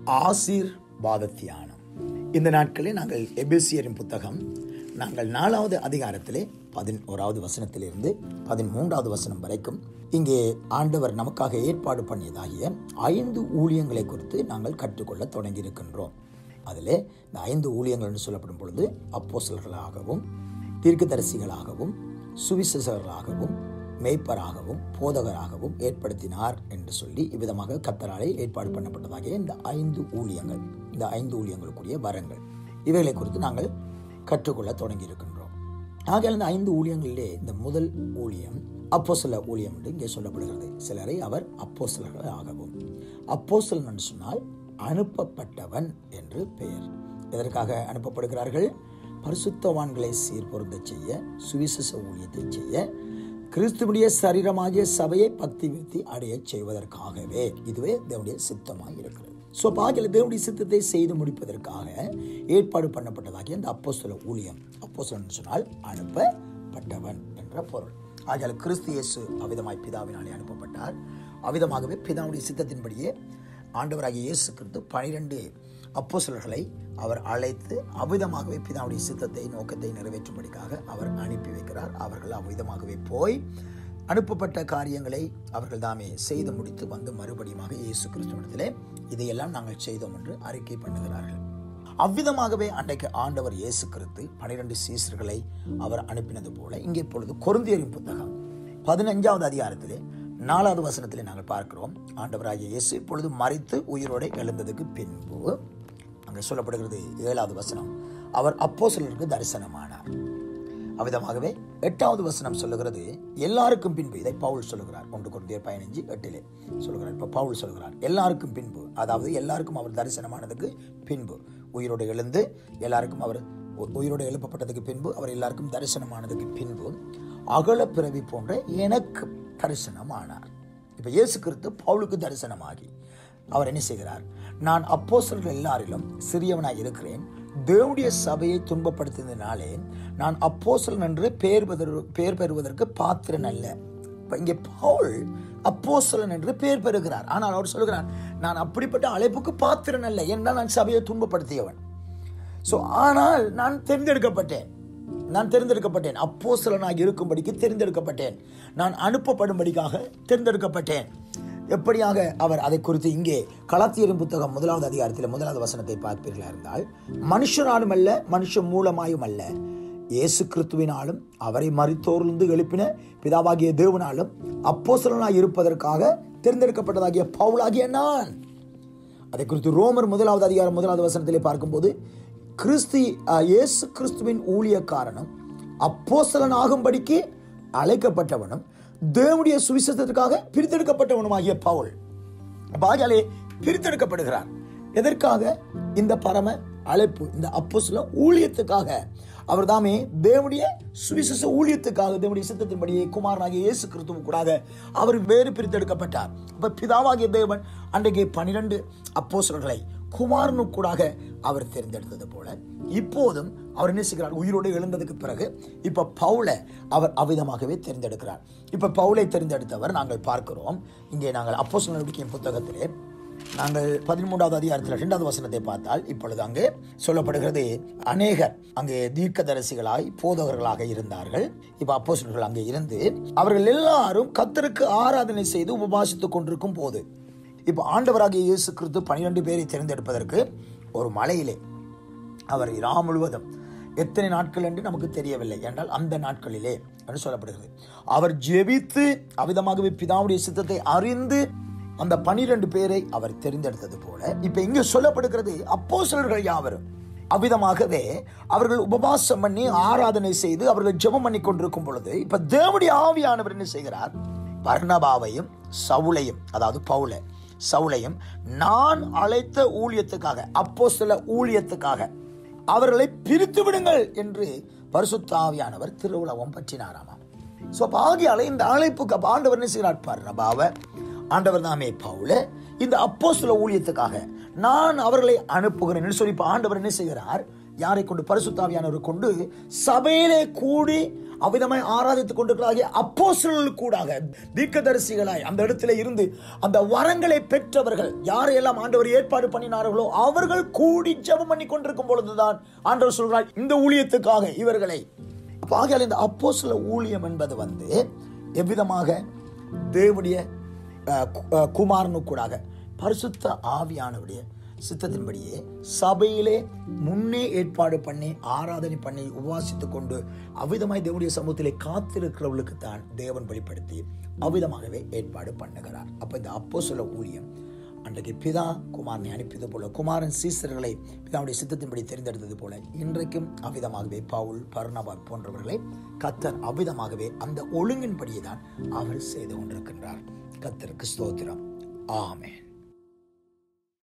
ஆசீர்வாத தியானம் இந்த நாட்களில் நாங்கள் எபேசியரின் புத்தகம் நாங்கள் நாலாவது அதிகாரத்திலே பதினோராவது வசனத்திலிருந்து பதிமூன்றாவது வசனம் வரைக்கும் இங்கே ஆண்டவர் நமக்காக ஏற்பாடு பண்ணியதாகிய ஐந்து ஊழியங்களை குறித்து நாங்கள் கற்றுக்கொள்ள தொடங்கியிருக்கின்றோம் அதிலே இந்த ஐந்து ஊழியங்கள் என்று சொல்லப்படும் பொழுது அப்போசல்களாகவும் தீர்க்கதரிசிகளாகவும் சுவிசேஷகர்களாகவும் மேய்ப்பராகவும் போதகராகவும் ஏற்படுத்தினார் என்று சொல்லி இவ்விதமாக கத்தராலே ஏற்பாடு பண்ணப்பட்டதாகிய இந்த ஐந்து ஊழியங்கள் இந்த ஐந்து ஊழியங்களுக்குரிய வரங்கள் இவைகளை குறித்து நாங்கள் கற்றுக்கொள்ள தொடங்கி இருக்கின்றோம் ஆகையால் இந்த ஐந்து ஊழியங்களிலே இந்த முதல் ஊழியம் அப்போஸ்தல ஊழியம் என்று இங்கே சொல்லப்படுகிறது சிலரை அவர் அப்போஸ்தலர்கள் ஆகவும் அப்போஸ்தலன் என்று சொன்னால் அனுப்பப்பட்டவன் என்று பெயர் எதற்காக அனுப்பப்படுகிறார்கள் பரிசுத்தவான்களை சீர்பொருந்த செய்ய சுவிசேஷ ஊழியத்தை செய்ய கிறிஸ்துவுடைய சரீரமாகிய சபையை பக்தி விருத்தி அடைய செய்வதற்காகவே இதுவே தேவனுடைய சித்தமாக இருக்கிறது ஸோ பாக்கியில் தேவனுடைய சித்தத்தை செய்து முடிப்பதற்காக ஏற்பாடு பண்ணப்பட்டதாகிய இந்த அப்போஸ்தல ஊழியம் அப்போஸ்தலன் சொன்னால் அனுப்பப்பட்டவன் என்ற பொருள் ஆகியால் கிறிஸ்து இயேசு அவிதமாய் பிதாவினாலே அனுப்பப்பட்டார் அவிதமாகவே பிதாவுடைய சித்தத்தின்படியே ஆண்டவராகிய இயேசு கிறிஸ்து பனிரெண்டு அப்போஸ்தலர்களை அவர் அழைத்து அவ்விதமாகவே பிதாவுடைய சித்தத்தை நோக்கத்தை நிறைவேற்றும்படிக்காக அவர் அனுப்பி வைக்கிறார் அவர்கள் அவ்விதமாகவே போய் அனுப்பப்பட்ட காரியங்களை அவர்கள் தாமே செய்து முடித்து வந்து மறுபடியுமாக இயேசு கிறிஸ்துவனிடத்திலே இதையெல்லாம் நாங்கள் செய்தோம் என்று அறிக்கை பண்ணுகிறார்கள் அவ்விதமாகவே அன்றைக்கு ஆண்டவர் இயேசு கிறிஸ்து பனிரெண்டு சீசர்களை அவர் அனுப்பினது போல இங்கே இப்பொழுது கொருந்தியரின் புத்தகம் பதினஞ்சாவது அதிகாரத்திலே நாலாவது வசனத்திலே நாங்கள் பார்க்கிறோம் ஆண்டவராகிய இயேசு இப்பொழுது மறித்து உயிரோடு எழுந்ததுக்கு பின்பு அங்கே சொல்லப்படுகிறது ஏழாவது வசனம் அவர் அப்போ தரிசனமானார் அவ்விதமாகவே எட்டாவது வசனம் சொல்லுகிறது எல்லாருக்கும் பின்பு இதை பவுல் சொல்லுகிறார் ஒன்று குருந்தியர் பதினஞ்சு எட்டிலே சொல்லுகிறார் இப்போ பவுல் சொல்லுகிறார் எல்லாருக்கும் பின்பு அதாவது எல்லாருக்கும் அவர் தரிசனமானதுக்கு பின்பு உயிரோடு எழுந்து எல்லாருக்கும் அவர் உயிரோடு எழுப்பப்பட்டதுக்கு பின்பு அவர் எல்லாருக்கும் தரிசனமானதுக்கு பின்பு அகல பிறவி போன்ற எனக்கு தரிசனமானார் இப்போ இயேசு கிறிஸ்து பவுலுக்கு தரிசனமாகி அவர் என்ன செய்கிறார் நான் அப்போஸ்தலர்கள் எல்லாரிலும் சிறியவனாய் இருக்கிறேன் தேவனுடைய சபையை துன்பப்படுத்தியதினாலே நான் அப்போஸ்தலன் என்று பெயர் பெறு- பெயர் பெறுவதற்கு பாத்திரன் அல்ல இப்ப இங்கே பவுல் அப்போஸ்தலன் என்று பெயர் பெறுகிறார் ஆனால் அவர் சொல்கிறார் நான் அப்படிப்பட்ட அழைப்புக்கு பாத்திரன் அல்ல ஏன்னா நான் சபையை துன்பப்படுத்தியவன் ஸோ ஆனால் நான் தேர்ந்தெடுக்கப்பட்டேன் நான் தேர்ந்தெடுக்கப்பட்டேன் அப்போஸ்தலனாக இருக்கும்படிக்கு தேர்ந்தெடுக்கப்பட்டேன் நான் அனுப்பப்படும்படிக்காக தேர்ந்தெடுக்கப்பட்டேன் எப்படியாக அவர் அதை குறித்து இங்கே கலாத்தியரின் புத்தகம் முதலாவது அதிகாரத்தில் முதலாவது வசனத்தை பார்ப்பீர்களா இருந்தால் மனுஷனாலும் அல்ல மனுஷன் மூலமாயும் அல்ல இயேசு கிறிஸ்துவினாலும் அவரை மறித்தோர்ந்து எழுப்பின பிதாவாகிய தேவனாலும் அப்போஸ்தலனாய் இருப்பதற்காக தேர்ந்தெடுக்கப்பட்டதாகிய பவுலாகிய நான் அதை குறித்து ரோமர் முதலாவது அதிகாரம் முதலாவது வசனத்திலே பார்க்கும்போது கிறிஸ்து அஹ், இயேசு கிறிஸ்துவின் ஊழியக்காரனும் அப்போஸ்தலன் ஆகும்படிக்கு அழைக்கப்பட்டவனும் தேவனுடைய சுவிசேஷத்திற்காக பிரித்தெடுக்கப்பட்டவனுமாகிய பவுல் பாஜாலே பிரித்தெடுக்கப்படுகிறார் எதற்காக இந்த பரம அழைப்பு இந்த அப்போஸ்தல ஊழியத்துக்காக அவர் தாமே தேவனுடைய சுவிசேஷ ஊழியத்துக்காக தேவனுடைய சித்தத்தின்படியே குமாரனாகிய இயேசு கிறிஸ்துவும் கூடாக அவர் வேறு பிரித்தெடுக்கப்பட்டார் அப்ப பிதாவாகிய தேவன் அன்றைக்கு பனிரெண்டு அப்போஸ்தலர்களை குமாரனு கூடாக அவர் தேர்ந்தெடுத்தது போல இப்போதும் அவர் என்ன செய்கிறார் உயிரோடு எழுந்ததுக்கு பிறகு இப்ப பவுலை அவர் அவ்விதமாகவே தேர்ந்தெடுக்கிறார் இப்ப பவுலை தேர்ந்தெடுத்தவர் நாங்கள் பார்க்கிறோம் இங்கே நாங்கள் அப்போஸ்தலர் நடவடிக்கையின் புத்தகத்திலே நாங்கள் பதிமூன்றாவது அதிகாரத்தில் இரண்டாவது வசனத்தை பார்த்தால் இப்பொழுது அங்கு சொல்லப்படுகிறது அநேகர் அங்கே தீர்க்கதரிசிகளாய் போதகர்களாக இருந்தார்கள் இப்ப அப்போஸ்தலர்கள் அங்கே இருந்து அவர்கள் எல்லாரும் கத்தருக்கு ஆராதனை செய்து உபவாசித்துக் கொண்டிருக்கும் போது இப்ப ஆண்டவராகிய இயேசு கிறிஸ்து பனிரெண்டு பேரை தேர்ந்தெடுப்பதற்கு ஒரு மலையிலே அவர் இரா முழுவதும் எத்தனை நாட்கள் என்று நமக்கு தெரியவில்லை என்றால் அந்த நாட்களிலே என்று சொல்லப்படுகிறது அவர் ஜெபித்து அவிதமாகவே பிதாவுடைய சித்தத்தை அறிந்து அந்த பனிரெண்டு பேரை அவர் தெரிந்தெடுத்தது போல இப்ப இங்க சொல்லப்படுகிறது அப்போஸ்தலர்கள் யாவரும் அவ்விதமாகவே அவர்கள் உபவாசம் பண்ணி ஆராதனை செய்து அவர்கள் ஜெபம் பண்ணி கொண்டிருக்கும் பொழுது இப்ப தேவனுடைய ஆவியானவர் என்ன செய்கிறார் பர்ணபாவையும் சவுளையும் அதாவது பவுல சவுளையும் நான் அழைத்த ஊழியத்துக்காக அப்போஸ்தல ஊழியத்துக்காக அவர்களை பிரித்து விடுங்கள் என்று பரிசுத்த ஆவியானவர் திருவுலகம் பற்றினாராமாம் சோ அப்ப ஆகியால இந்த அழைப்புக்கு அப்ப ஆண்டவர் என்ன செய்கிறார் பர்ணபாவ ஆண்டவர் தாமே பவுல இந்த அப்போஸ்தல ஊழியத்துக்காக நான் அவர்களை அனுப்புகிறேன் என்று சொல்லி இப்ப ஆண்டவர் என்ன செய்கிறார் யாரை கொண்டு பரிசுத்தாவியானவர் கொண்டு சபையிலே கூடி அவ்விதமாய் ஆராதித்துக் கொண்டிருக்கிறாகிய அப்போஸ்தலர்கள் கூடாக தீர்க்கதரிசிகளாய் அந்த இடத்துல இருந்து அந்த வரங்களை பெற்றவர்கள் யாரையெல்லாம் ஆண்டவர் ஏற்பாடு பண்ணினார்களோ அவர்கள் கூடி ஜெபம் பண்ணி கொண்டிருக்கும் பொழுதுதான் ஆண்டவர் சொல்றார் இந்த ஊழியத்துக்காக இவர்களை அப்ப ஆகையால் இந்த அப்போஸ்தல ஊழியம் என்பது வந்து எவ்விதமாக தேவனுடைய அஹ், கு- அஹ், குமாரனுக்கூடாக பரிசுத்த ஆவியானவருடைய சித்தத்தின்படியே சபையிலே முன்னே ஏற்பாடு பண்ணி ஆராதனை பண்ணி உபவாசித்துக் கொண்டு அவ்விதமாய் தேவனுடைய சமூகத்திலே காத்திருக்கிறவர்களுக்கு தான் தேவன் வெளிப்படுத்தி அவ்விதமாகவே ஏற்பாடு பண்ணுகிறார் அப்ப இந்த அப்போ ஊழியம் அன்றைக்கு பிதா குமாரனை அனுப்பியது போல குமாரன் சீசர்களை பிதாவுடைய சித்தத்தின்படி தெரிந்தெடுத்தது போல இன்றைக்கும் அவ்விதமாகவே பவுல் பர்ணபா போன்றவர்களை கத்தர் அவ்விதமாகவே அந்த ஒழுங்கின்படியே தான் அவர் செய்து கொண்டிருக்கின்றார் கத்தருக்கு ஸ்தோத்திரம் ஆமென்